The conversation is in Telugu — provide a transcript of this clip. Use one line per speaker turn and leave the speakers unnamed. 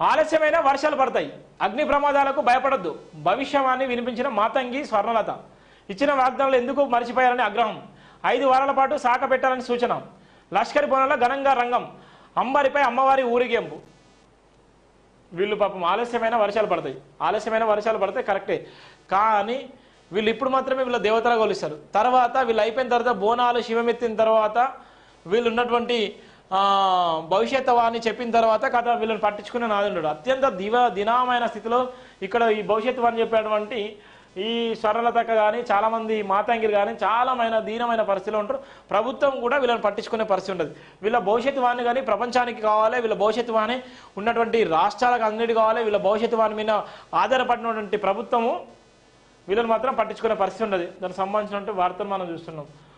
ఆలస్యమైన వర్షాలు పడతాయి అగ్ని ప్రమాదాలకు భయపడొద్దు భవిష్యవాణి వినిపించిన మాతంగి స్వర్ణలత ఇచ్చిన వాగ్దానాలు ఎందుకు మర్చిపోయారని ఆగ్రహం ఐదు వారాల పాటు సాక పెట్టాలని సూచన లష్కరి బోనంలో ఘనంగా రంగం అంబరిపై అమ్మవారి ఊరిగేంపు వీళ్ళు పాపం ఆలస్యమైన వర్షాలు పడతాయి ఆలస్యమైన వర్షాలు పడతాయి కరెక్టే కానీ వీళ్ళు ఇప్పుడు మాత్రమే వీళ్ళ దేవతగా కొలుస్తారు తర్వాత వీళ్ళు అయిపోయిన తర్వాత బోనాలు శివమెత్తిన తర్వాత వీళ్ళు ఉన్నటువంటి ఆ, భవిష్యత్తు వాణి చెప్పిన తర్వాత కథ వీళ్ళని పట్టించుకునే నాదుండడు అత్యంత దివ దినామైన స్థితిలో ఇక్కడ ఈ భవిష్యత్తు వాణి చెప్పేటువంటి ఈ స్వర్ణలతక్క కానీ చాలామంది మాతాంగిలు కానీ చాలామైన దీనమైన పరిస్థితిలో ఉంటారు ప్రభుత్వం కూడా వీళ్ళని పట్టించుకునే పరిస్థితి ఉండదు వీళ్ళ భవిష్యత్తు వాణి కానీ ప్రపంచానికి కావాలి వీళ్ళ భవిష్యత్తు వాణి ఉన్నటువంటి రాష్ట్రాలకు అన్నిటి కావాలి వీళ్ళ భవిష్యత్తు వాణి మీద ఆధారపడినటువంటి ప్రభుత్వము వీళ్ళని మాత్రం పట్టించుకునే పరిస్థితి ఉండదు దానికి సంబంధించినటువంటి వార్తలు మనం చూస్తున్నాం